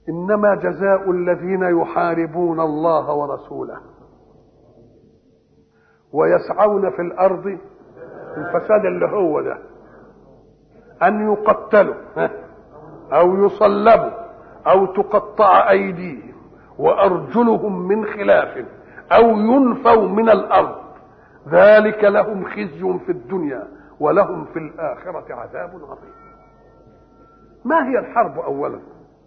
انما جزاء الذين يحاربون الله ورسوله ويسعون في الارض الفساد اللي هو ده ان يقتلوا او يصلبوا او تقطع ايديهم وارجلهم من خلاف او ينفوا من الارض ذلك لهم خزي في الدنيا ولهم في الاخره عذاب عظيم ما هي الحرب اولا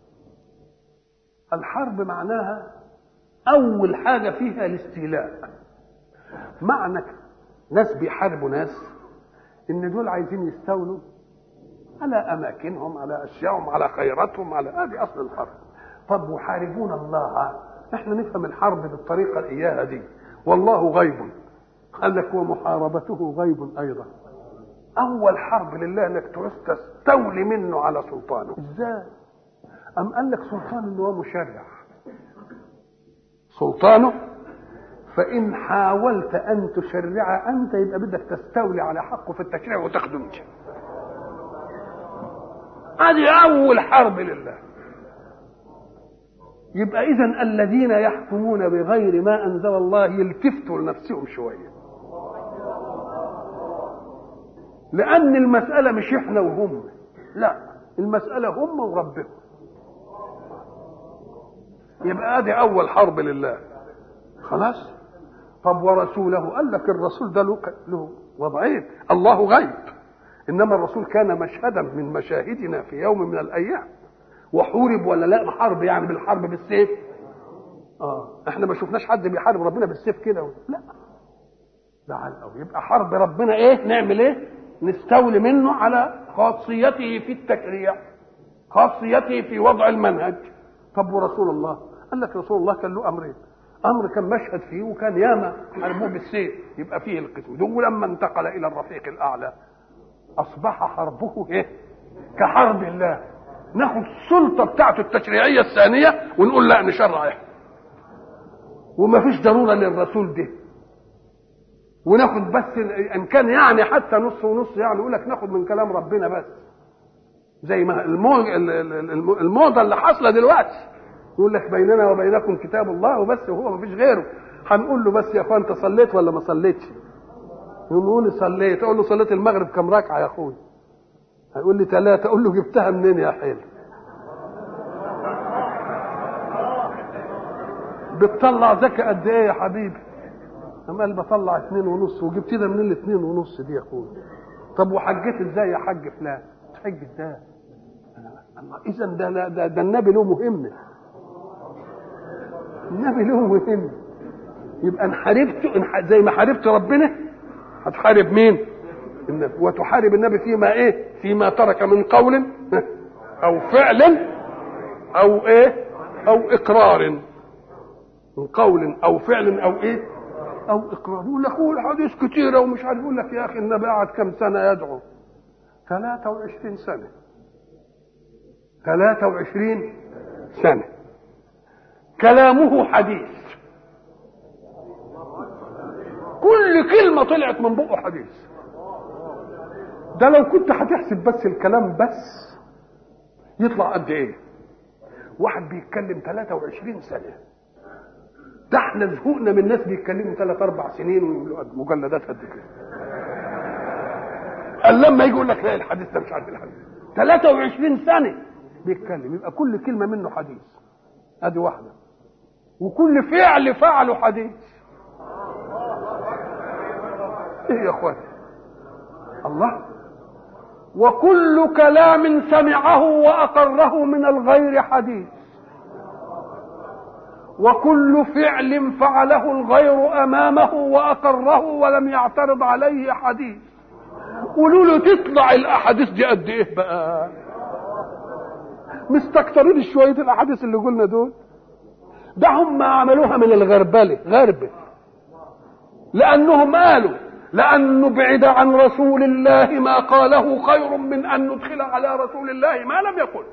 الحرب معناها اول حاجه فيها الاستيلاء معنى ناس بيحاربوا ناس ان دول عايزين يستولوا على اماكنهم على اشيائهم على خيراتهم على هذه اصل الحرب طب يحاربون الله احنا نفهم الحرب بالطريقه الاياها دي والله غيب قال لك ومحاربته غيب ايضا اول حرب لله انك تستولي منه على سلطانه ازاي ام قال لك سلطان انه هو مشرع سلطانه فان حاولت ان تشرع انت يبقى بدك تستولي على حقه في التشريع وتاخده انت هذه اول حرب لله يبقى اذا الذين يحكمون بغير ما انزل الله يلتفتوا لنفسهم شويه لان المساله مش احنا وهم لا المساله هم وربهم يبقى ادي اول حرب لله خلاص طب ورسوله قال لك الرسول ده له له وضعين الله غيب انما الرسول كان مشهدا من مشاهدنا في يوم من الايام وحورب ولا لا حرب يعني بالحرب بالسيف اه احنا ما شفناش حد بيحارب ربنا بالسيف كده لا ده على الأول يبقى حرب ربنا ايه نعمل ايه نستولي منه على خاصيته في التشريع خاصيته في وضع المنهج طب ورسول الله قال لك رسول الله كان له امرين امر كان مشهد فيه وكان ياما حاربوه بالسيف يبقى فيه القسم ده لما انتقل الى الرفيق الاعلى اصبح حربه ايه كحرب الله ناخد السلطه بتاعته التشريعيه الثانيه ونقول لا نشرع احنا وما فيش ضروره للرسول ده وناخد بس ان كان يعني حتى نص ونص يعني يقول لك ناخد من كلام ربنا بس زي ما الموضه اللي حاصله دلوقتي يقول لك بيننا وبينكم كتاب الله وبس وهو ما فيش غيره هنقول له بس يا اخوان انت صليت ولا ما صليتش يقول لي صليت اقول له صليت المغرب كم ركعه يا اخوي هيقول لي ثلاثه اقول له جبتها منين يا حلو بتطلع زكاة قد ايه يا حبيبي أما قال بطلع اتنين ونص وجبت ده من الاتنين ونص دي يا اخويا طب وحجيت ازاي يا حاج فلان تحج ازاي اذا ده, ده, ده, ده النبي له مهمه النبي له مهمه يبقى ان حاربته إن زي ما حاربت ربنا هتحارب مين النبي وتحارب النبي فيما ايه فيما ترك من قول او فعل او ايه او اقرار من قول او فعل او ايه او اقرار يقول لك هو الحديث كتيره ومش عارف يقول لك يا اخي النبي قعد كم سنه يدعو 23 سنه 23 سنه كلامه حديث كل كلمة طلعت من بقه حديث ده لو كنت هتحسب بس الكلام بس يطلع قد ايه واحد بيتكلم 23 سنة ده احنا زهقنا من ناس بيتكلموا ثلاث اربع سنين ويقولوا مجلدات قد كده قال لما يجي يقول لك لا الحديث ده مش عارف الحديث 23 سنة بيتكلم يبقى كل كلمة منه حديث ادي واحدة وكل فعل فعله حديث ايه يا اخوان الله وكل كلام سمعه واقره من الغير حديث وكل فعل فعله الغير امامه واقره ولم يعترض عليه حديث قولوا له تطلع الاحاديث دي قد ايه بقى مستكترين شويه الاحاديث اللي قلنا دول ده هم عملوها من الغربله غربه لانهم قالوا لأن نبعد عن رسول الله ما قاله خير من أن ندخل على رسول الله ما لم يقل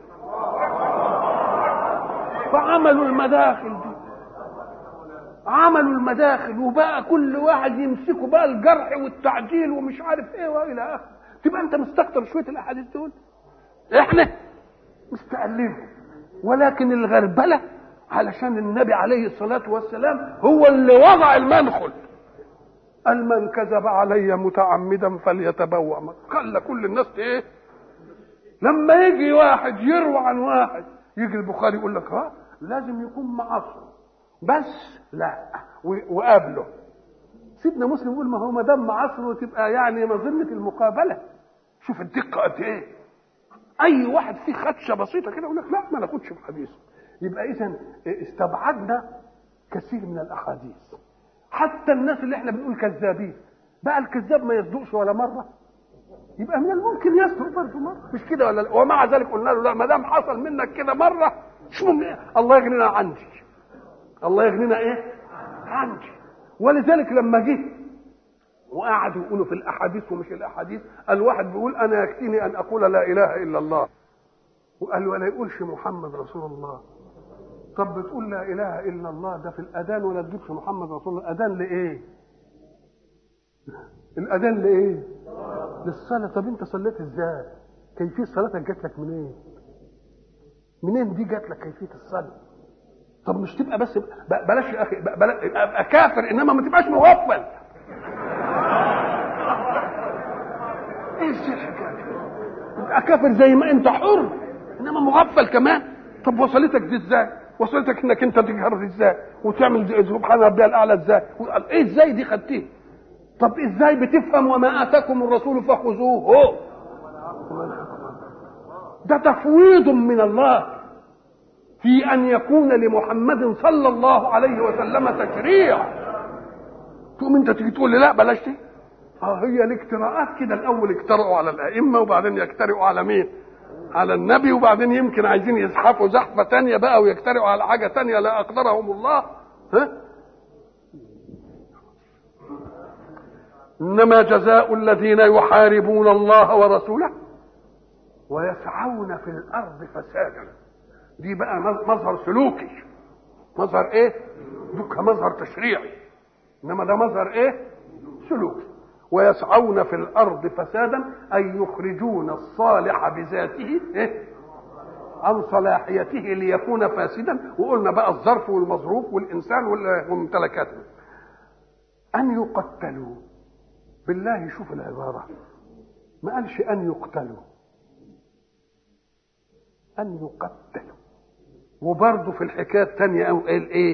فعملوا المداخل دي عملوا المداخل وبقى كل واحد يمسكوا بقى الجرح والتعديل ومش عارف ايه والى اخره تبقى انت مستكتر شويه الاحاديث دول احنا مستقلين ولكن الغربله علشان النبي عليه الصلاه والسلام هو اللي وضع المنخل قال من كذب علي متعمدا فليتبوأ خلى كل الناس ايه لما يجي واحد يروى عن واحد يجي البخاري يقول لك ها لازم يكون معصر بس لا وقابله سيدنا مسلم يقول ما هو ما دام معصر تبقى يعني مظنه المقابله شوف الدقه قد ايه اي واحد فيه خدشه بسيطه كده يقول لك لا ما ناخدش في حديثه يبقى اذا استبعدنا كثير من الاحاديث حتى الناس اللي احنا بنقول كذابين بقى الكذاب ما يصدقش ولا مره يبقى من الممكن يصدق برضه مره مش كده ولا لا ومع ذلك قلنا له لا ما دام حصل منك كده مره شو الله يغنينا عندي الله يغنينا ايه عندي ولذلك لما جه وقعدوا يقولوا في الاحاديث ومش الاحاديث الواحد بيقول انا يكفيني ان اقول لا اله الا الله وقال ولا يقولش محمد رسول الله طب بتقول لا اله الا الله ده في الاذان ولا تجيبش محمد رسول الله الاذان لايه الاذان لايه للصلاه طب انت صليت ازاي كيفيه صلاتك جات لك منين منين دي جات لك كيفيه الصلاه طب مش تبقى بس بلاش يا اخي بلاش ابقى كافر انما ما تبقاش مغفل ايه الحكايه تبقى كافر زي ما انت حر انما مغفل كمان طب وصلتك دي ازاي وصلتك انك انت تجهر ازاي وتعمل سبحان ربي الاعلى ازاي ايه ازاي دي خدتيه طب ازاي بتفهم وما اتاكم الرسول فخذوه ده تفويض من الله في ان يكون لمحمد صلى الله عليه وسلم تشريع تقوم انت تيجي تقول لي لا بلاش دي اه هي الاجتراءات كده الاول اجترأوا على الائمه وبعدين يجترئوا على مين على النبي وبعدين يمكن عايزين يزحفوا زحفه تانية بقى ويجترئوا على حاجه تانية لا اقدرهم الله ها انما جزاء الذين يحاربون الله ورسوله ويسعون في الارض فسادا دي بقى مظهر سلوكي مظهر ايه دوك مظهر تشريعي انما ده مظهر ايه سلوكي ويسعون في الارض فسادا اي يخرجون الصالح بذاته إيه؟ عن صلاحيته ليكون فاسدا وقلنا بقى الظرف والمظروف والانسان وممتلكاته ان يقتلوا بالله شوف العباره ما قالش ان يقتلوا ان يقتلوا وبرضه في الحكايه الثانيه او قال ايه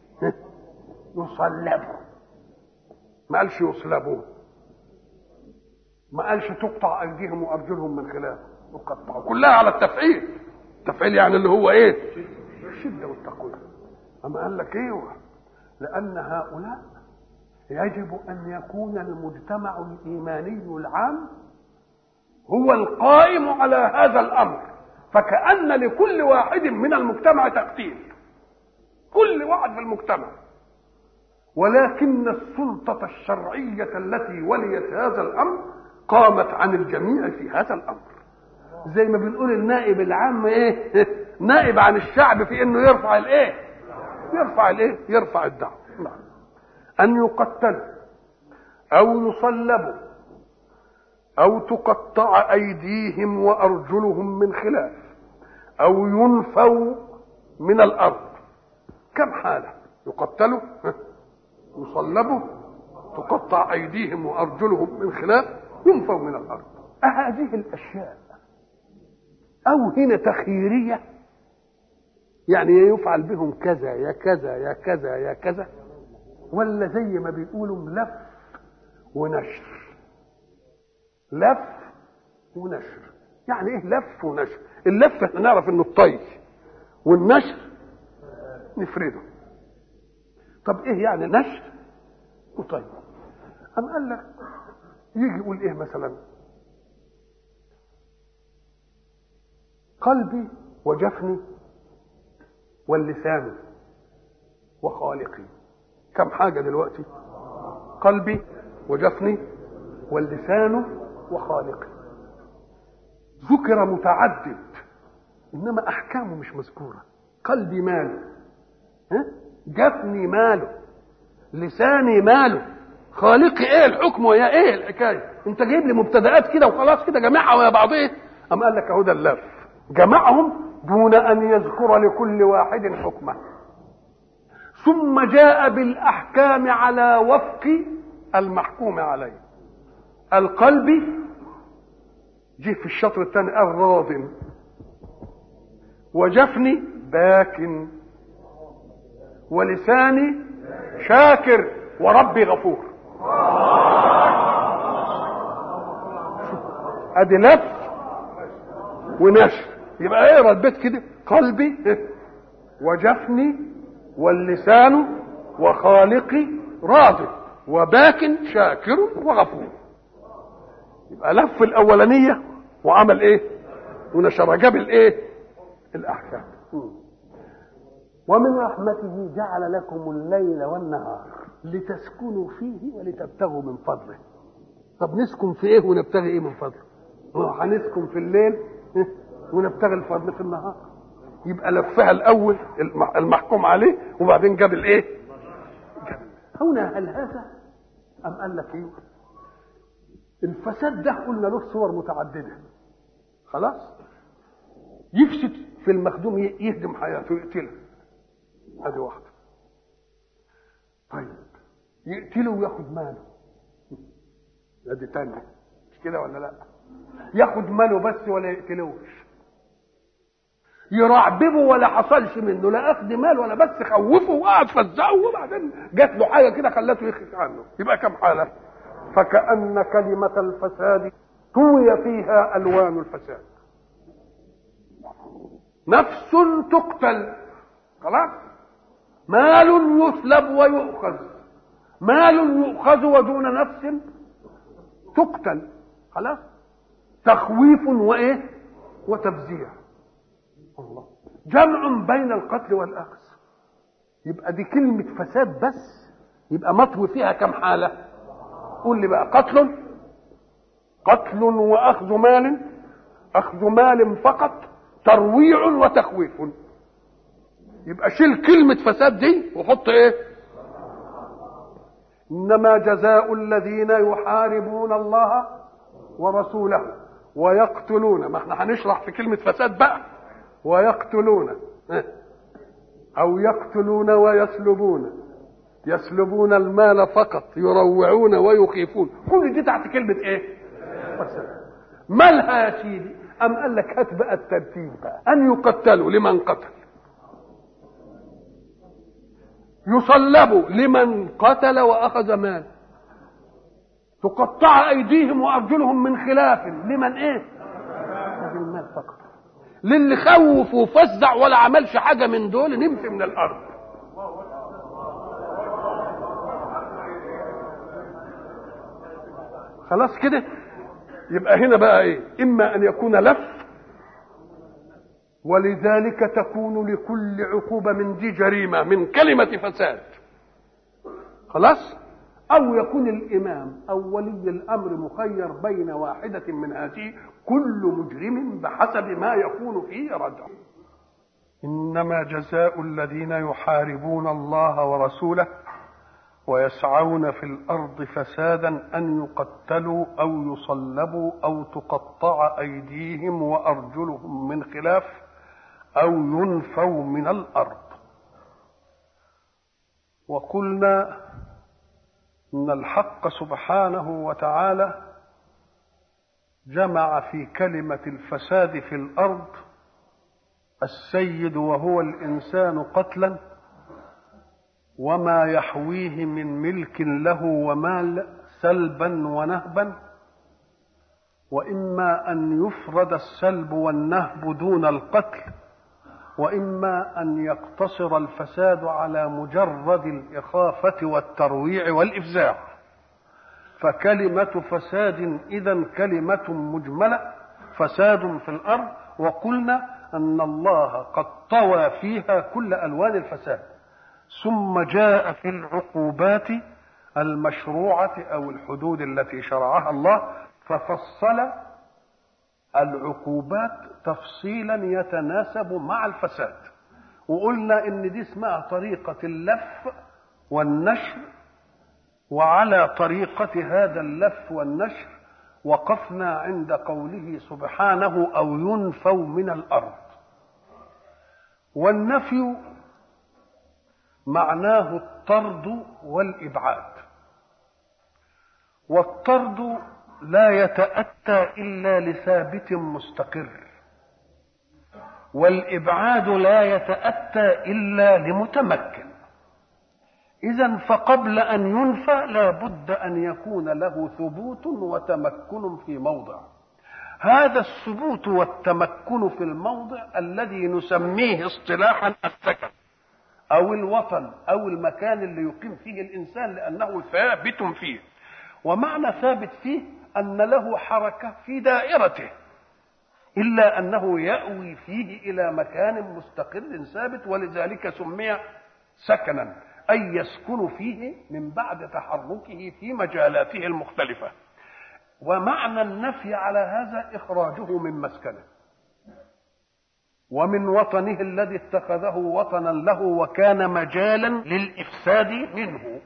يصلبوا ما قالش يصلبوا ما قالش تقطع ايديهم وارجلهم من خلاف يقطعوا كلها على التفعيل التفعيل يعني اللي هو ايه الشده والتقوى اما قال لك ايه لان هؤلاء يجب ان يكون المجتمع الايماني العام هو القائم على هذا الامر فكأن لكل واحد من المجتمع تقتيل كل واحد في المجتمع ولكن السلطة الشرعية التي وليت هذا الأمر قامت عن الجميع في هذا الأمر زي ما بنقول النائب العام ايه نائب عن الشعب في انه يرفع الايه يرفع الايه يرفع الدعوة نعم ان يقتلوا او يصلبوا او تقطع ايديهم وارجلهم من خلاف او ينفوا من الارض كم حاله يقتلوا يصلبوا تقطع ايديهم وارجلهم من خلاف ينفوا من الارض هذه الاشياء او هنا تخييريه يعني يفعل بهم كذا يا كذا يا كذا يا كذا ولا زي ما بيقولوا لف ونشر لف ونشر يعني ايه لف ونشر اللف احنا نعرف انه الطي والنشر نفرده طب ايه يعني نشر وطي أم قال لك يجي يقول ايه مثلا قلبي وجفني واللسان وخالقي كم حاجة دلوقتي قلبي وجفني واللسان وخالقي ذكر متعدد انما احكامه مش مذكوره قلبي ماله ها؟ جفني ماله لساني ماله خالقي ايه الحكم ويا ايه الحكايه انت جايب لي مبتدئات كده وخلاص كده جمعها ويا بعض ايه ام قال لك اهو ده اللف جمعهم دون أن يذكر لكل واحد حكمه ثم جاء بالأحكام على وفق المحكوم عليه القلب جه في الشطر الثاني قال راض وجفني باك ولساني شاكر وربي غفور ادي لف ونشر يبقى اقرا البيت كده قلبي وجفني واللسان وخالقي راض وباك شاكر وغفور يبقى لف الاولانيه وعمل ايه ونشر جاب الايه الاحكام ومن رحمته جعل لكم الليل والنهار لتسكنوا فيه ولتبتغوا من فضله طب نسكن في ايه ونبتغي ايه من فضله هنسكن في الليل ونبتغي الفضل في النهار يبقى لفها الاول المحكوم عليه وبعدين جاب الايه هنا هل هذا ام قال لك ايه الفساد ده قلنا له صور متعدده خلاص يفسد في المخدوم يهدم حياته يقتله ادي واحده طيب يقتله وياخد ماله ادي تانية مش كده ولا لا ياخد ماله بس ولا يقتلوش يرعببه ولا حصلش منه لا اخذ مال ولا بس خوفه وقعد فزعه وبعدين جات له حاجه كده خلته يخف عنه يبقى كم حاله فكأن كلمة الفساد طوي فيها ألوان الفساد نفس تقتل خلاص مال يسلب ويؤخذ مال يؤخذ ودون نفس تقتل خلاص تخويف وايه وتفزيع الله جمع بين القتل والاخذ يبقى دي كلمه فساد بس يبقى مطوي فيها كم حاله قول لي بقى قتل قتل واخذ مال اخذ مال فقط ترويع وتخويف يبقى شيل كلمة فساد دي وحط ايه انما جزاء الذين يحاربون الله ورسوله ويقتلون ما احنا هنشرح في كلمة فساد بقى ويقتلون او يقتلون ويسلبون يسلبون المال فقط يروعون ويخيفون كل دي تحت كلمة ايه فساد مالها يا سيدي ام قال لك هات بقى الترتيب بقى ان يقتلوا لمن قتل يصلبوا لمن قتل واخذ مال تقطع ايديهم وارجلهم من خلاف لمن ايه المال فقط للي خوف وفزع ولا عملش حاجه من دول نمشي من الارض خلاص كده يبقى هنا بقى ايه اما ان يكون لف ولذلك تكون لكل عقوبة من دي جريمة من كلمة فساد خلاص أو يكون الإمام أو ولي الأمر مخير بين واحدة من هذه كل مجرم بحسب ما يكون فيه ردع إنما جزاء الذين يحاربون الله ورسوله ويسعون في الارض فسادا ان يقتلوا او يصلبوا او تقطع ايديهم وارجلهم من خلاف او ينفوا من الارض وقلنا ان الحق سبحانه وتعالى جمع في كلمه الفساد في الارض السيد وهو الانسان قتلا وما يحويه من ملك له ومال سلبا ونهبا واما ان يفرد السلب والنهب دون القتل واما ان يقتصر الفساد على مجرد الاخافه والترويع والافزاع فكلمه فساد اذا كلمه مجمله فساد في الارض وقلنا ان الله قد طوى فيها كل الوان الفساد ثم جاء في العقوبات المشروعة أو الحدود التي شرعها الله ففصل العقوبات تفصيلا يتناسب مع الفساد وقلنا ان دي اسمها طريقة اللف والنشر وعلى طريقة هذا اللف والنشر وقفنا عند قوله سبحانه أو ينفوا من الأرض والنفي معناه الطرد والإبعاد والطرد لا يتأتى إلا لثابت مستقر والإبعاد لا يتأتى إلا لمتمكن إذا فقبل أن ينفى لا بد أن يكون له ثبوت وتمكن في موضع هذا الثبوت والتمكن في الموضع الذي نسميه اصطلاحا السكن أو الوطن أو المكان اللي يقيم فيه الإنسان لأنه ثابت فيه ومعنى ثابت فيه أن له حركة في دائرته إلا أنه يأوي فيه إلى مكان مستقر ثابت ولذلك سمي سكنا أي يسكن فيه من بعد تحركه في مجالاته المختلفة ومعنى النفي على هذا إخراجه من مسكنه ومن وطنه الذي اتخذه وطنا له وكان مجالا للإفساد منه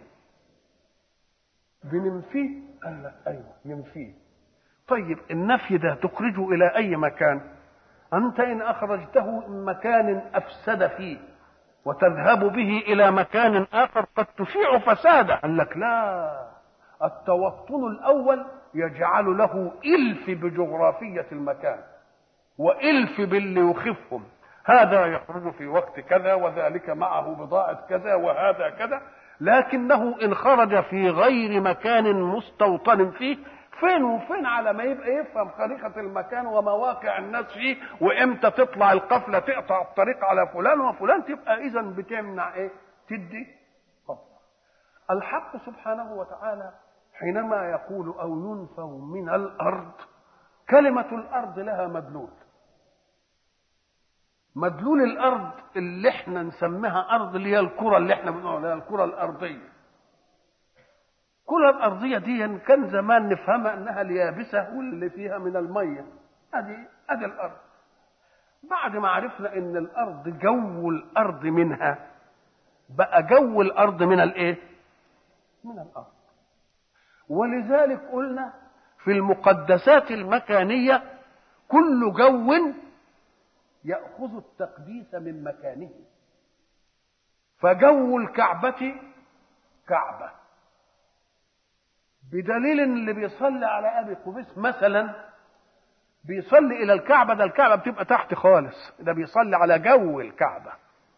بننفيه قال لك أيوه ننفيه طيب النفي ده تخرجه إلى أي مكان أنت إن أخرجته من مكان أفسد فيه وتذهب به إلى مكان آخر قد تشيع فسادا قال لك لا التوطن الأول يجعل له إلف بجغرافية المكان وإلف باللي يخفهم هذا يخرج في وقت كذا وذلك معه بضاعة كذا وهذا كذا لكنه إن خرج في غير مكان مستوطن فيه فين وفين على ما يبقى يفهم خريطة المكان ومواقع الناس فيه وامتى تطلع القفلة تقطع الطريق على فلان وفلان تبقى إذا بتمنع إيه؟ تدي فضل. الحق سبحانه وتعالى حينما يقول أو ينفوا من الأرض كلمة الأرض لها مدلول مدلول الأرض اللي احنا نسميها أرض اللي هي الكرة اللي احنا بنقول عليها الكرة الأرضية الكرة الأرضية دي كان زمان نفهمها أنها اليابسة واللي فيها من المية أدي أدي الأرض بعد ما عرفنا أن الأرض جو الأرض منها بقى جو الأرض من الإيه؟ من الأرض ولذلك قلنا في المقدسات المكانية كل جو يأخذ التقديس من مكانه فجو الكعبة كعبة بدليل ان اللي بيصلي على ابي قبيس مثلا بيصلي الى الكعبه ده الكعبه بتبقى تحت خالص ده بيصلي على جو الكعبه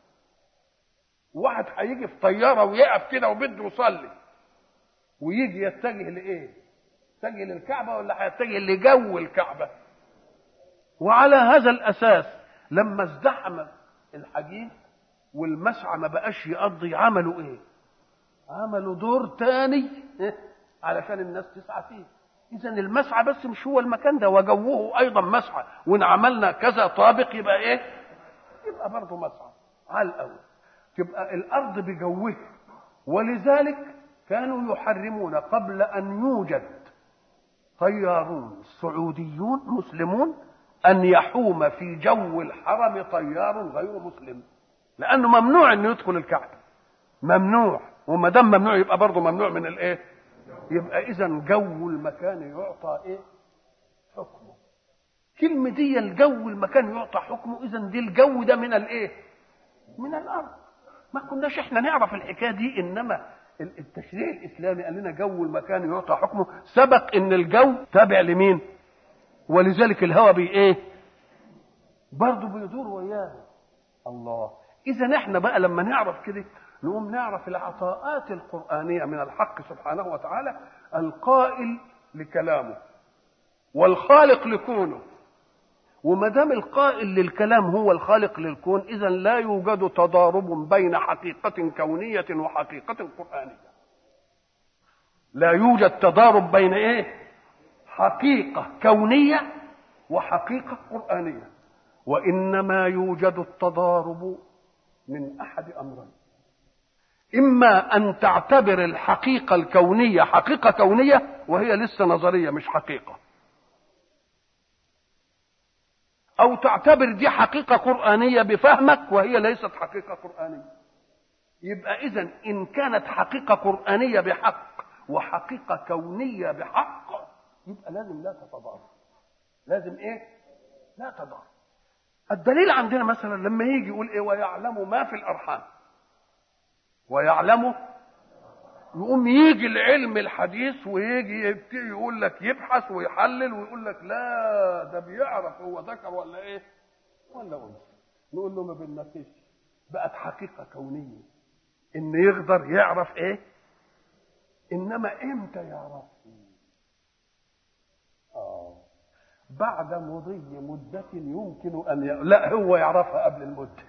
واحد هيجي في طياره ويقف كده وبده يصلي ويجي يتجه لايه يتجه للكعبه ولا هيتجه لجو الكعبه وعلى هذا الاساس لما ازدحم الحديث والمسعى ما بقاش يقضي عملوا ايه عملوا دور تاني علشان الناس تسعى فيه اذا المسعى بس مش هو المكان ده وجوه ايضا مسعى وان عملنا كذا طابق يبقى ايه يبقى برضه مسعى على الاول تبقى الارض بجوه ولذلك كانوا يحرمون قبل ان يوجد طيارون سعوديون مسلمون ان يحوم في جو الحرم طيار غير مسلم لانه ممنوع انه يدخل الكعبه ممنوع وما دام ممنوع يبقى برضه ممنوع من الايه يبقى اذا جو المكان يعطى ايه حكمه كلمة دي الجو المكان يعطى حكمه اذا دي الجو ده من الايه من الارض ما كناش احنا نعرف الحكايه دي انما التشريع الاسلامي قال لنا جو المكان يعطى حكمه سبق ان الجو تابع لمين ولذلك الهوى بي ايه برضه بيدور وياه الله اذا احنا بقى لما نعرف كده نقوم نعرف العطاءات القرآنية من الحق سبحانه وتعالى القائل لكلامه والخالق لكونه وما دام القائل للكلام هو الخالق للكون اذا لا يوجد تضارب بين حقيقة كونية وحقيقة قرآنية لا يوجد تضارب بين ايه حقيقة كونية وحقيقة قرآنية وإنما يوجد التضارب من أحد أمرين إما أن تعتبر الحقيقة الكونية حقيقة كونية وهي لسه نظرية مش حقيقة أو تعتبر دي حقيقة قرآنية بفهمك وهي ليست حقيقة قرآنية يبقى إذا إن كانت حقيقة قرآنية بحق وحقيقة كونية بحق يبقى لازم لا تتضارب لازم إيه؟ لا تضارب الدليل عندنا مثلا لما يجي يقول ايه ويعلم ما في الارحام ويعلم يقوم يجي العلم الحديث ويجي يبتدي يقول لك يبحث ويحلل ويقول لك لا ده بيعرف هو ذكر ولا ايه ولا انثى نقول له ما بنناقش بقت حقيقه كونيه ان يقدر يعرف ايه انما امتى يعرف اه بعد مضي مدة يمكن أن ي... لا هو يعرفها قبل المدة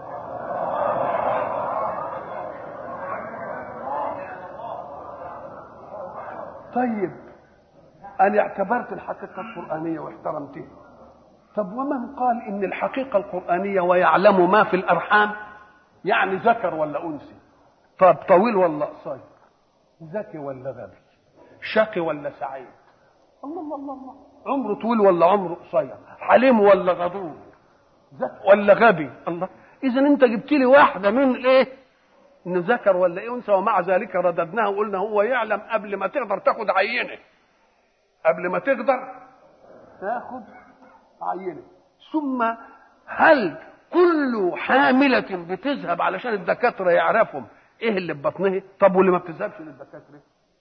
طيب أنا اعتبرت الحقيقة القرآنية واحترمتها طب ومن قال إن الحقيقة القرآنية ويعلم ما في الأرحام يعني ذكر ولا أنثى طب طويل ولا قصير ذكي ولا غبي شقي ولا سعيد الله الله الله, الله. عمره طويل ولا عمره قصير حليم ولا غضوب ذكي ولا غبي الله اذا انت جبت لي واحده من الايه ان ذكر ولا ايه انثى ومع ذلك رددناها وقلنا هو يعلم قبل ما تقدر تاخد عينه قبل ما تقدر تاخد عينه ثم هل كل حاملة بتذهب علشان الدكاترة يعرفهم ايه اللي في بطنها طب واللي ما بتذهبش للدكاترة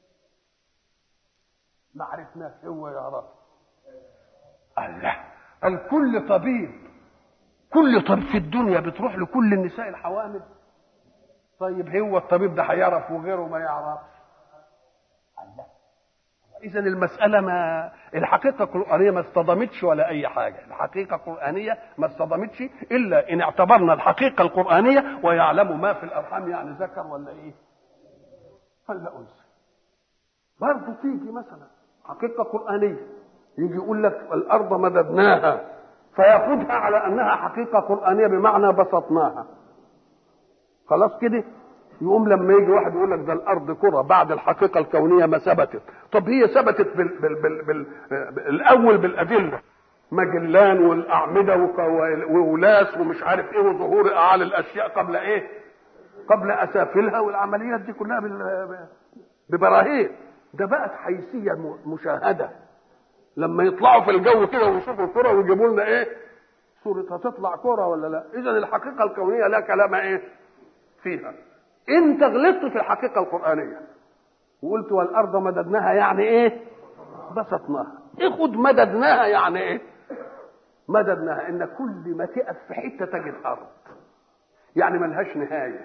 ما عرفناش هو يعرف الله قال كل طبيب كل طبيب في الدنيا بتروح لكل النساء الحوامل طيب هو الطبيب ده هيعرف وغيره ما يعرفش الله اذا المساله ما الحقيقه القرانيه ما اصطدمتش ولا اي حاجه الحقيقه القرانيه ما اصطدمتش الا ان اعتبرنا الحقيقه القرانيه ويعلم ما في الارحام يعني ذكر ولا ايه ولا انثى برضه تيجي مثلا حقيقه قرانيه يجي يقول لك الارض مددناها فياخذها على انها حقيقه قرانيه بمعنى بسطناها خلاص كده يقوم لما يجي واحد يقول لك ده الارض كره بعد الحقيقه الكونيه ما ثبتت طب هي ثبتت بال بال بال بال الاول بالادله مجلان والاعمده وولاس ومش عارف ايه وظهور اعالي الاشياء قبل ايه قبل اسافلها والعمليات دي كلها ببراهين ده بقت حيثيه مشاهده لما يطلعوا في الجو كده ويشوفوا الكره ويجيبوا لنا ايه صورة هتطلع كرة ولا لا إذا الحقيقة الكونية لا كلام إيه فيها أنت غلطت في الحقيقة القرآنية وقلت والأرض مددناها يعني إيه بسطناها اخد مددناها يعني إيه مددناها إن كل ما تقف في حتة تجد أرض يعني ملهاش نهاية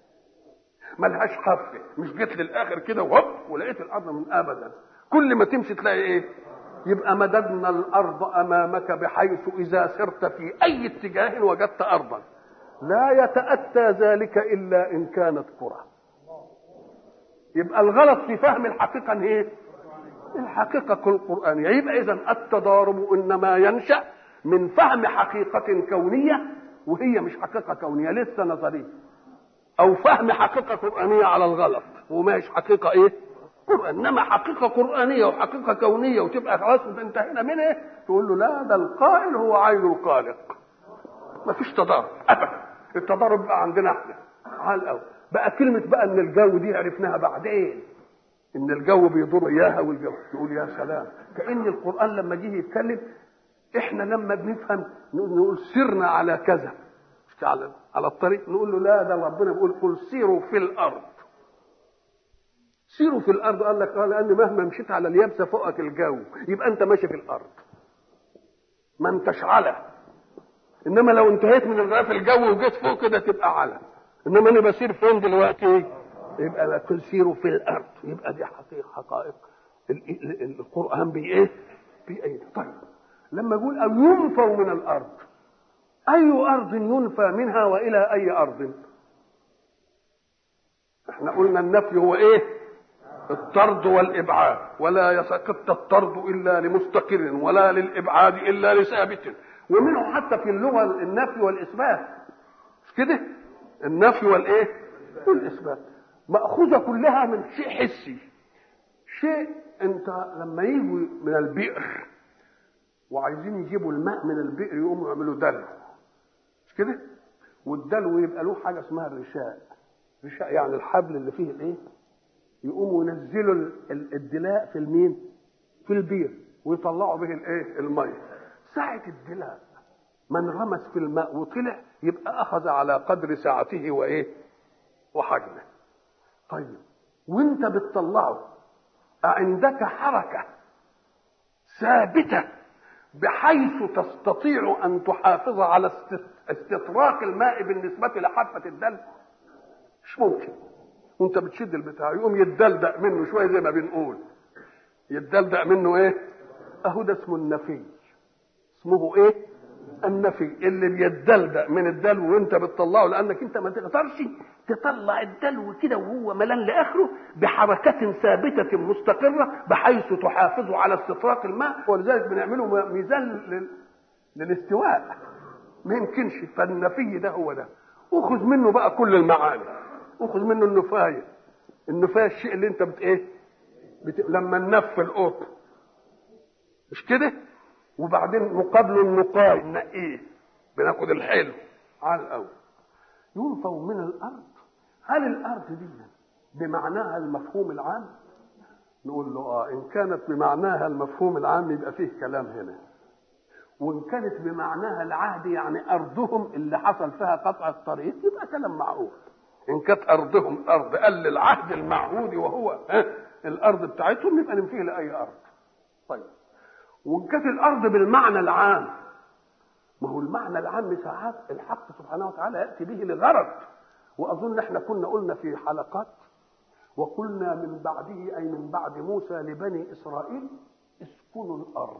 ملهاش حافة مش جيت للآخر كده وهوب ولقيت الأرض من أبدا كل ما تمشي تلاقي إيه يبقى مددنا الارض امامك بحيث اذا سرت في اي اتجاه وجدت ارضا لا يتاتى ذلك الا ان كانت كره يبقى الغلط في فهم الحقيقه ان ايه الحقيقه القرانيه يبقى اذا التضارب انما ينشا من فهم حقيقه كونيه وهي مش حقيقه كونيه لسه نظريه او فهم حقيقه قرانيه على الغلط وماش حقيقه ايه قرآن انما حقيقه قرانيه وحقيقه كونيه وتبقى خلاص انتهينا منها تقول له لا ده القائل هو عين الخالق ما فيش تضارب ابدا التضارب بقى عندنا احنا على الاول بقى كلمه بقى ان الجو دي عرفناها بعدين ان الجو بيضر اياها والجو تقول يا سلام كان القران لما جه يتكلم احنا لما بنفهم نقول سرنا على كذا على على الطريق نقول له لا ده ربنا بيقول قل سيروا في الارض سيروا في الارض قال لك قال لان مهما مشيت على اليابسه فوقك الجو يبقى انت ماشي في الارض ما انتش على انما لو انتهيت من الغلاف الجو وجيت فوق كده تبقى على انما انا بسير فين دلوقتي يبقى لا تسيروا في الارض يبقى دي حقيقه حقائق القران بي ايه بي ايه طيب لما يقول او ينفوا من الارض اي ارض ينفى منها والى اي ارض احنا قلنا النفي هو ايه الطرد والابعاد ولا يسقط الطرد الا لمستقر ولا للابعاد الا لثابت ومنه حتى في اللغه النفي والاثبات مش كده النفي والايه والاثبات ماخوذه كلها من شيء حسي شيء انت لما يجوا من البئر وعايزين يجيبوا الماء من البئر يقوموا يعملوا دلو مش كده والدلو يبقى له حاجه اسمها الرشاء رشاء يعني الحبل اللي فيه الايه يقوموا ينزلوا الدلاء في المين في البير ويطلعوا به الايه الميه ساعه الدلاء من رمس في الماء وطلع يبقى اخذ على قدر سعته وايه وحجمه طيب وانت بتطلعه عندك حركه ثابته بحيث تستطيع ان تحافظ على استطراق الماء بالنسبه لحافه الدلو مش ممكن وانت بتشد البتاع يقوم يتدلدق منه شويه زي ما بنقول يتدلدق منه ايه اهو ده اسمه النفي اسمه ايه النفي اللي بيتدلدق من الدلو وانت بتطلعه لانك انت ما تقدرش تطلع الدلو كده وهو ملان لاخره بحركه ثابته مستقره بحيث تحافظ على استطراق الماء ولذلك بنعمله ميزان لل... للاستواء ما يمكنش فالنفي ده هو ده اخذ منه بقى كل المعاني اخذ منه النفايه النفايه الشيء اللي انت بت ايه بت... لما ننف القط مش كده وبعدين مقابله النقاي نقيه بناخد الحلو على الاول ينفوا من الارض هل الارض دي بمعناها المفهوم العام نقول له اه ان كانت بمعناها المفهوم العام يبقى فيه كلام هنا وان كانت بمعناها العهد يعني ارضهم اللي حصل فيها قطع الطريق يبقى كلام معقول ان كانت ارضهم ارض قال العهد المعهود وهو ها الارض بتاعتهم يبقى ننفيه لاي ارض طيب وان كانت الارض بالمعنى العام ما هو المعنى العام ساعات الحق سبحانه وتعالى ياتي به لغرض واظن احنا كنا قلنا في حلقات وقلنا من بعده اي من بعد موسى لبني اسرائيل اسكنوا الارض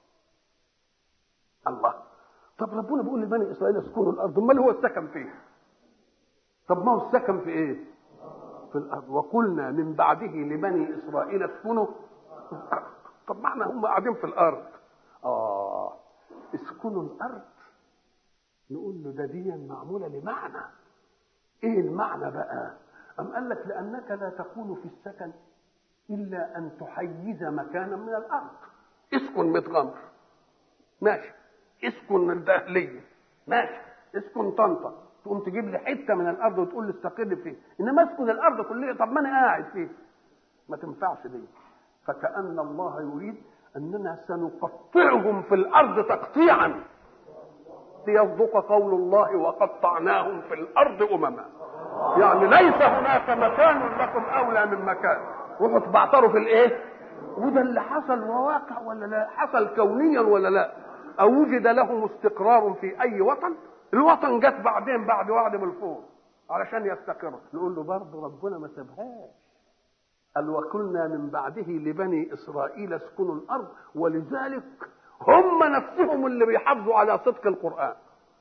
الله طب ربنا بيقول لبني اسرائيل اسكنوا الارض امال هو السكن فيه طب ما هو السكن في ايه في الارض وقلنا من بعده لبني اسرائيل اسكنوا الارض طب ما احنا هم قاعدين في الارض اه اسكنوا الارض نقول له ده دي معموله لمعنى ايه المعنى بقى ام قال لك لانك لا تكون في السكن الا ان تحيز مكانا من الارض اسكن متغمر ماشي اسكن الدهليه ماشي اسكن طنطا تقوم تجيب لي حته من الارض وتقول لي استقر فيه انما اسكن الارض كلها طب ما انا قاعد فيه ما تنفعش دي فكأن الله يريد أننا سنقطعهم في الأرض تقطيعا ليصدق قول الله وقطعناهم في الأرض أمما يعني ليس هناك مكان لكم أولى من مكان روحوا تبعتروا في الإيه؟ وده اللي حصل وواقع ولا لا؟ حصل كونيا ولا لا؟ أو وجد لهم استقرار في أي وطن؟ الوطن جت بعدين بعد وعد من الفوق علشان يستقر نقول له برضه ربنا ما سابهاش قال وكنا من بعده لبني اسرائيل اسكنوا الارض ولذلك هم نفسهم اللي بيحافظوا على صدق القران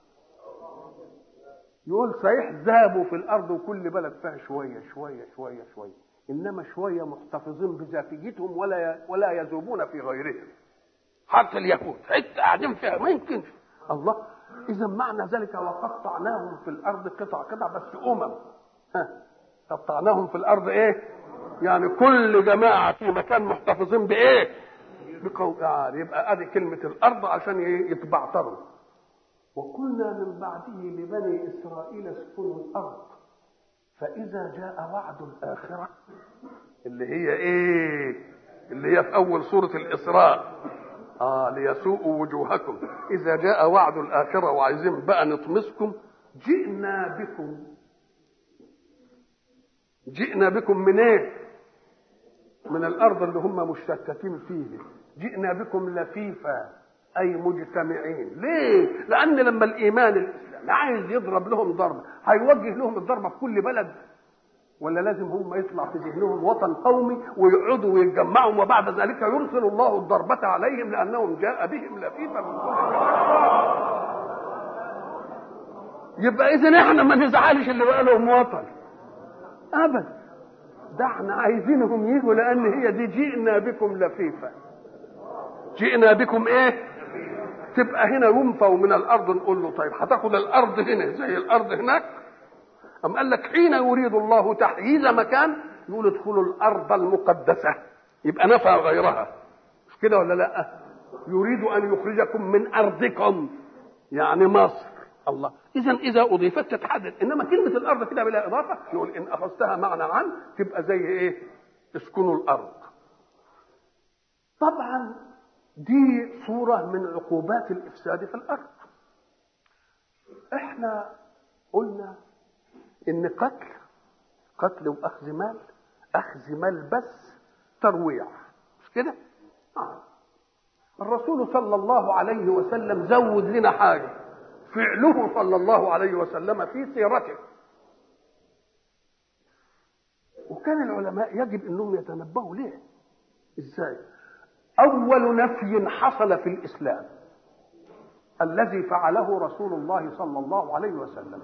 يقول صحيح ذهبوا في الارض وكل بلد فيها شويه شويه شويه شويه انما شويه محتفظين بذاتيتهم ولا ولا يذوبون في غيرهم حتى اليهود حته قاعدين فيها ما يمكنش الله اذا معنى ذلك وقطعناهم في الارض قطع قطع بس امم ها قطعناهم في الارض ايه يعني كل جماعة في مكان محتفظين بإيه؟ بقوم يعني يبقى أدي كلمة الأرض عشان يتبعتروا وقلنا من بعده لبني إسرائيل اسكنوا الأرض فإذا جاء وعد الآخرة اللي هي إيه؟ اللي هي في أول سورة الإسراء آه ليسوءوا وجوهكم إذا جاء وعد الآخرة وعايزين بقى نطمسكم جئنا بكم جئنا بكم من ايه من الارض اللي هم مشتتين فيه جئنا بكم لفيفا اي مجتمعين ليه لان لما الايمان الاسلامي عايز يضرب لهم ضربه هيوجه لهم الضربه في كل بلد ولا لازم هم يطلع في ذهنهم وطن قومي ويقعدوا ويتجمعوا وبعد ذلك يرسل الله الضربة عليهم لأنهم جاء بهم لفيفا من كل يبقى إذا إحنا ما نزعلش اللي بقى لهم وطن ابدا ده احنا عايزينهم يجوا لان هي دي جئنا بكم لفيفا جئنا بكم ايه تبقى هنا ينفوا من الارض نقول له طيب هتاخد الارض هنا زي الارض هناك ام قال لك حين يريد الله تحييز مكان يقول ادخلوا الارض المقدسه يبقى نفى غيرها مش كده ولا لا يريد ان يخرجكم من ارضكم يعني مصر الله اذا اذا اضيفت تتحدد انما كلمه الارض كده بلا اضافه يقول ان اخذتها معنى عام تبقى زي ايه اسكنوا الارض طبعا دي صوره من عقوبات الافساد في الارض احنا قلنا ان قتل قتل واخذ مال اخذ مال بس ترويع مش كده آه. الرسول صلى الله عليه وسلم زود لنا حاجه فعله صلى الله عليه وسلم في سيرته وكان العلماء يجب انهم يتنبهوا ليه ازاي اول نفي حصل في الاسلام الذي فعله رسول الله صلى الله عليه وسلم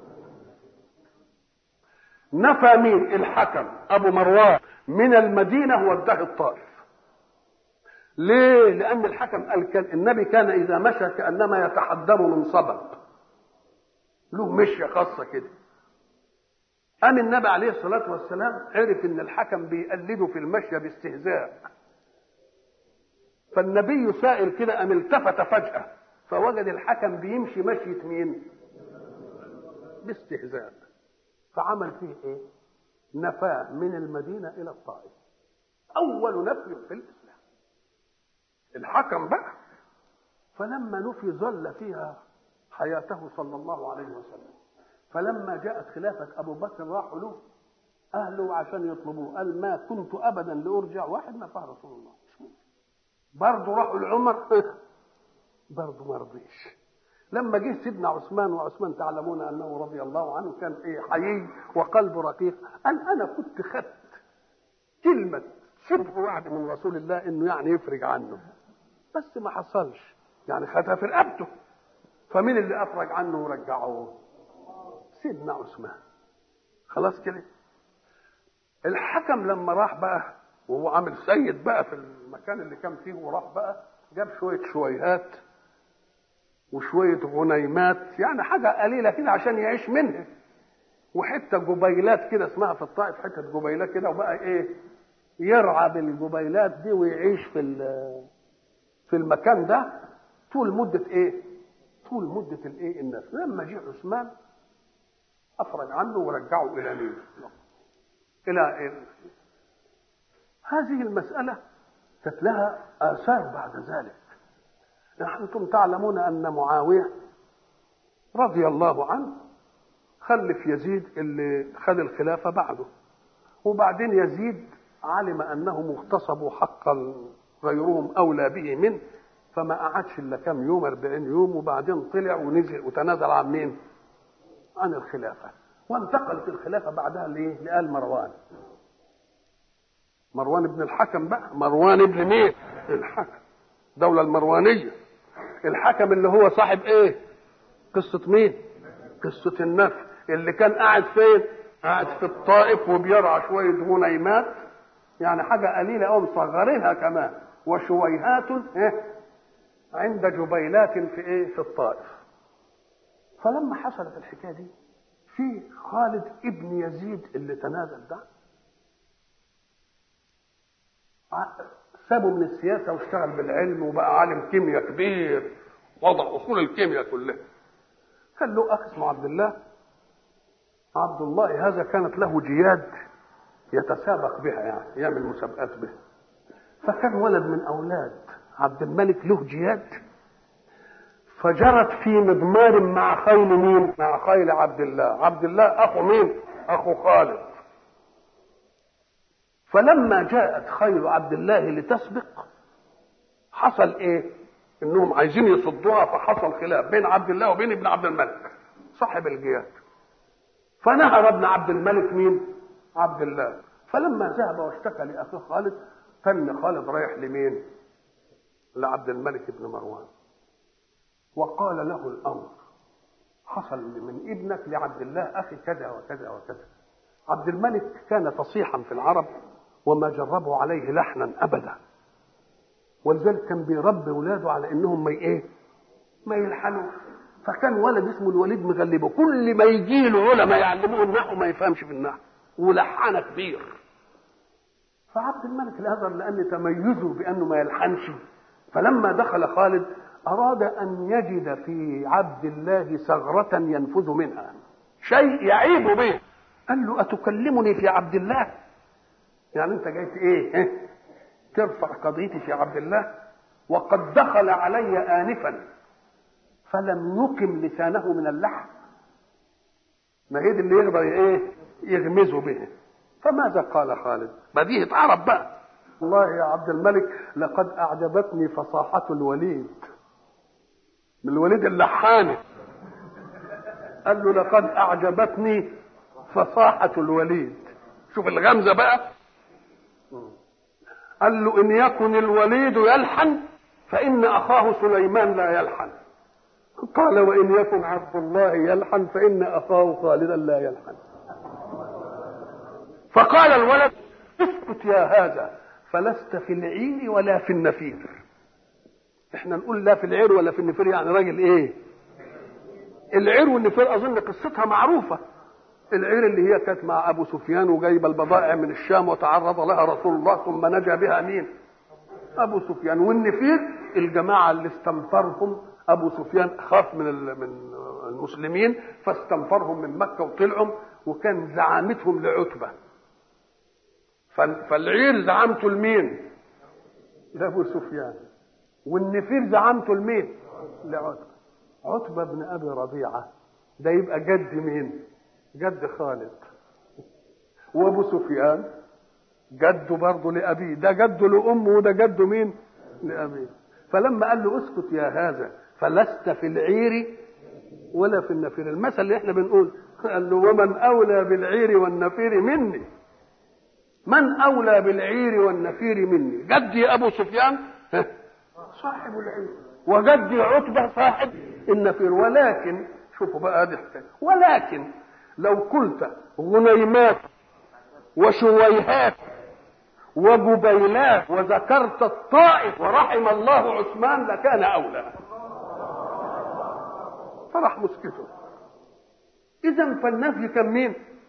نفى مين الحكم ابو مروان من المدينه واداه الطائف ليه لان الحكم قال كان النبي كان اذا مشى كانما يتحدر من صبب له مشيه خاصه كده قام النبي عليه الصلاه والسلام عرف ان الحكم بيقلده في المشيه باستهزاء فالنبي سائر كده قام التفت فجاه فوجد الحكم بيمشي مشيه مين باستهزاء فعمل فيه ايه نفاه من المدينه الى الطائف اول نفي في الاسلام الحكم بقى فلما نفي ظل فيها حياته صلى الله عليه وسلم فلما جاءت خلافة أبو بكر راحوا له أهله عشان يطلبوه قال ما كنت أبدا لأرجع واحد ما فعل رسول الله برضه راحوا لعمر برضه ما رضيش لما جه سيدنا عثمان وعثمان تعلمون انه رضي الله عنه كان ايه حيي وقلبه رقيق قال انا كنت خدت كلمه شبه وعد من رسول الله انه يعني يفرج عنه بس ما حصلش يعني خدها في رقبته فمين اللي افرج عنه ورجعه سيدنا عثمان خلاص كده الحكم لما راح بقى وهو عامل سيد بقى في المكان اللي كان فيه وراح بقى جاب شويه شويهات وشويه غنيمات يعني حاجه قليله كده عشان يعيش منها وحته جبيلات كده اسمها في الطائف حته جبيلات كده وبقى ايه يرعى بالجبيلات دي ويعيش في في المكان ده طول مده ايه طول مده الايه الناس لما جه عثمان افرج عنه ورجعه الى مين الى إيه؟ هذه المساله كانت لها اثار بعد ذلك انتم تعلمون ان معاويه رضي الله عنه خلف يزيد اللي خد الخلافه بعده وبعدين يزيد علم انهم اغتصبوا حقا غيرهم اولى به منه فما قعدش الا كام يوم 40 يوم وبعدين طلع ونزل وتنازل عن مين؟ عن الخلافه وانتقلت الخلافه بعدها لايه؟ لآل مروان مروان بن الحكم بقى مروان ابن مين؟ الحكم الدولة المروانية الحكم اللي هو صاحب ايه؟ قصة مين؟ قصة النفي اللي كان قاعد فين؟ قاعد في الطائف وبيرعى شوية غنيمات يعني حاجة قليلة أو مصغرينها كمان وشويهات إيه؟ عند جبيلات في ايه؟ في الطائف فلما حصلت الحكاية دي في خالد ابن يزيد اللي تنازل ده سابه من السياسه واشتغل بالعلم وبقى عالم كيمياء كبير وضع اصول الكيمياء كلها كان له اخ اسمه عبد الله عبد الله هذا كانت له جياد يتسابق بها يعني يعمل مسابقات بها فكان ولد من اولاد عبد الملك له جياد فجرت في مضمار مع خيل مين؟ مع خيل عبد الله، عبد الله اخو مين؟ اخو خالد. فلما جاءت خيل عبد الله لتسبق حصل ايه؟ انهم عايزين يصدوها فحصل خلاف بين عبد الله وبين ابن عبد الملك صاحب الجياد. فنهر ابن عبد الملك مين؟ عبد الله. فلما ذهب واشتكى لاخيه خالد كان خالد رايح لمين؟ لعبد الملك بن مروان. وقال له الامر حصل من ابنك لعبد الله اخي كذا وكذا وكذا عبد الملك كان فصيحا في العرب وما جربوا عليه لحنا ابدا ولذلك كان بيربي اولاده على انهم ما ايه ما يلحنوا فكان ولد اسمه الوليد مغلبه كل ما يجي له علماء يعلموه النحو ما يفهمش في النحو ولحنه كبير فعبد الملك الازهر لان تميزه بانه ما يلحنش فلما دخل خالد أراد أن يجد في عبد الله ثغرة ينفذ منها شيء يعيب به قال له أتكلمني في عبد الله يعني أنت جاي إيه ترفع قضيتي في عبد الله وقد دخل علي آنفا فلم يقم لسانه من اللحن ما هي دي اللي يقدر ايه يغمزه به فماذا قال خالد بديهة عرب بقى والله يا عبد الملك لقد أعجبتني فصاحة الوليد من الوليد اللحاني قال له لقد أعجبتني فصاحة الوليد شوف الغمزة بقى قال له إن يكن الوليد يلحن فإن أخاه سليمان لا يلحن قال وإن يكن عبد الله يلحن فإن أخاه خالدا لا يلحن فقال الولد اسكت يا هذا فلست في العير ولا في النفير احنا نقول لا في العير ولا في النفير يعني راجل ايه العير والنفير اظن قصتها معروفه العير اللي هي كانت مع ابو سفيان وجايبه البضائع من الشام وتعرض لها رسول الله ثم نجا بها مين ابو سفيان والنفير الجماعه اللي استنفرهم ابو سفيان خاف من من المسلمين فاستنفرهم من مكه وطلعوا وكان زعامتهم لعتبه فالعير زعامته لمين لابو سفيان والنفير زعامته لمين لعتبه عتبه بن ابي ربيعه ده يبقى جد مين جد خالد وابو سفيان جده برضه لابيه ده جده لامه وده جده مين لابيه فلما قال له اسكت يا هذا فلست في العير ولا في النفير المثل اللي احنا بنقول قال له ومن اولى بالعير والنفير مني من اولى بالعير والنفير مني جدي ابو سفيان صاحب العير وجدي عتبه صاحب النفير ولكن شوفوا بقى هذه الحكايه ولكن لو قلت غنيمات وشويهات وجبيلات وذكرت الطائف ورحم الله عثمان لكان اولى فراح مسكته اذا فالنفي كان مين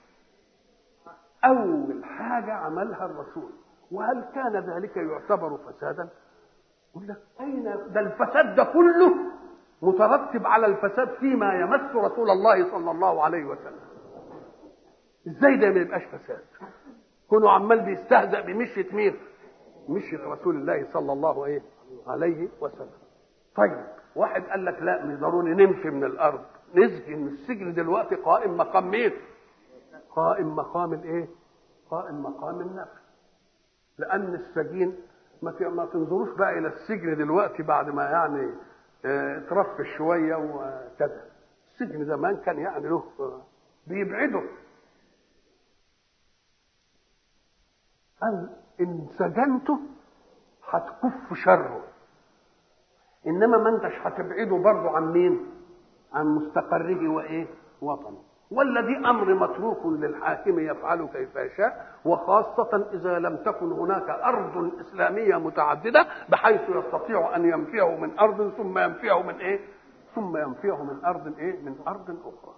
اول حاجه عملها الرسول وهل كان ذلك يعتبر فسادا يقول لك اين ده الفساد ده كله مترتب على الفساد فيما يمس رسول الله صلى الله عليه وسلم ازاي ده ما يبقاش فساد كونه عمال بيستهزأ بمشية مين مشية رسول الله صلى الله عليه وسلم طيب واحد قال لك لا مش ضروري نمشي من الارض نسجن السجن دلوقتي قائم مقام مين قائم مقام الايه قائم مقام النفس لان السجين ما ما تنظروش بقى الى السجن دلوقتي بعد ما يعني اه ترفش شويه وكذا السجن زمان كان يعني له بيبعده قال ان سجنته هتكف شره انما ما انتش هتبعده برضه عن مين عن مستقره وايه وطنه والذي امر متروك للحاكم يفعل كيف يشاء وخاصه اذا لم تكن هناك ارض اسلاميه متعدده بحيث يستطيع ان ينفيه من ارض ثم ينفيه من ايه ثم ينفيه من ارض ايه من ارض اخرى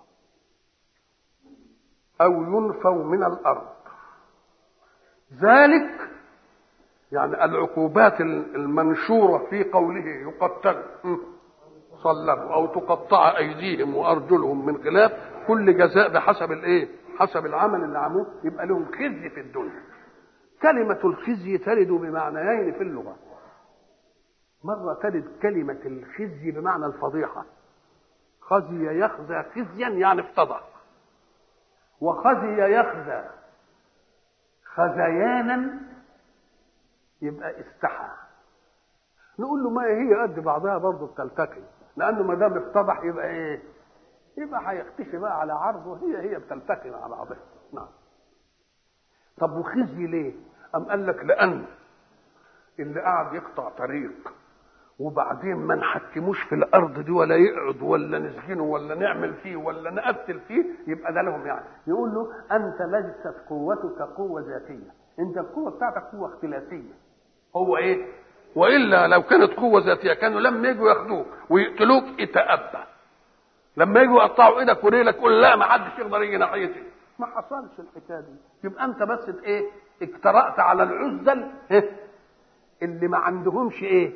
او ينفوا من الارض ذلك يعني العقوبات المنشورة في قوله يقتل صلبوا أو تقطع أيديهم وأرجلهم من خلاف كل جزاء بحسب الإيه؟ حسب العمل اللي عملوه يبقى لهم خزي في الدنيا. كلمة الخزي ترد بمعنيين في اللغة. مرة ترد كلمة الخزي بمعنى الفضيحة. خزي يخزى خزيا يعني افتضح. وخزي يخزى خزيانا يبقى استحى نقول له ما هي قد بعضها برضه بتلتقي لانه ما دام افتضح يبقى ايه يبقى هيختفي بقى على عرضه هي هي بتلتقي مع بعضها نعم طب وخزي ليه ام قال لك لان اللي قاعد يقطع طريق وبعدين ما نحكموش في الارض دي ولا يقعد ولا نسجنه ولا نعمل فيه ولا نقتل فيه يبقى ده لهم يعني يقول له انت ليست قوتك قوه ذاتيه انت القوه بتاعتك قوه اختلافيه هو ايه والا لو كانت قوه ذاتيه كانوا لما يجوا ياخدوك ويقتلوك اتأبى لما يجوا يقطعوا ايدك ورجلك قول لا ما حدش يقدر يجي ناحيتي ما حصلش الحكايه دي يبقى انت بس ايه اجترأت على العزل اللي ما عندهمش ايه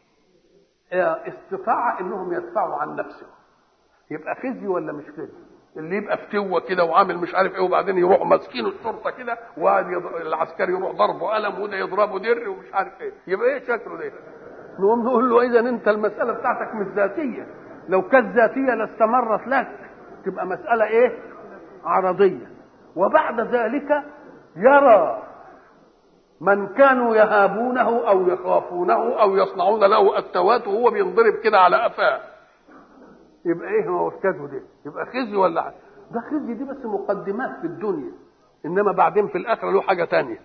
استطاعة انهم يدفعوا عن نفسهم يبقى خزي ولا مش خزي اللي يبقى فتوه كده وعامل مش عارف ايه وبعدين يروحوا ماسكين الشرطه كده وقاعد العسكري يروح ضربه قلم وده يضربه در ومش عارف ايه يبقى ايه شكله ده نقوم نقول له اذا انت المساله بتاعتك مش ذاتيه لو كانت ذاتيه لاستمرت لك تبقى مساله ايه عرضية وبعد ذلك يرى من كانوا يهابونه او يخافونه او يصنعون له التوات وهو بينضرب كده على قفاه يبقى ايه موكته دي يبقى خزي ولا حاجة. ده خزي دي بس مقدمات في الدنيا انما بعدين في الاخره له حاجه تانية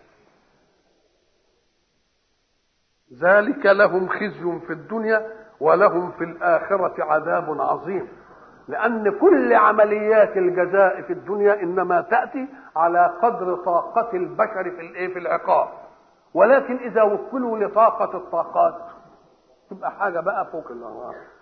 ذلك لهم خزي في الدنيا ولهم في الاخره عذاب عظيم لان كل عمليات الجزاء في الدنيا انما تاتي على قدر طاقه البشر في الايه في العقاب ولكن اذا وكلوا لطاقه الطاقات تبقى حاجه بقى فوق الله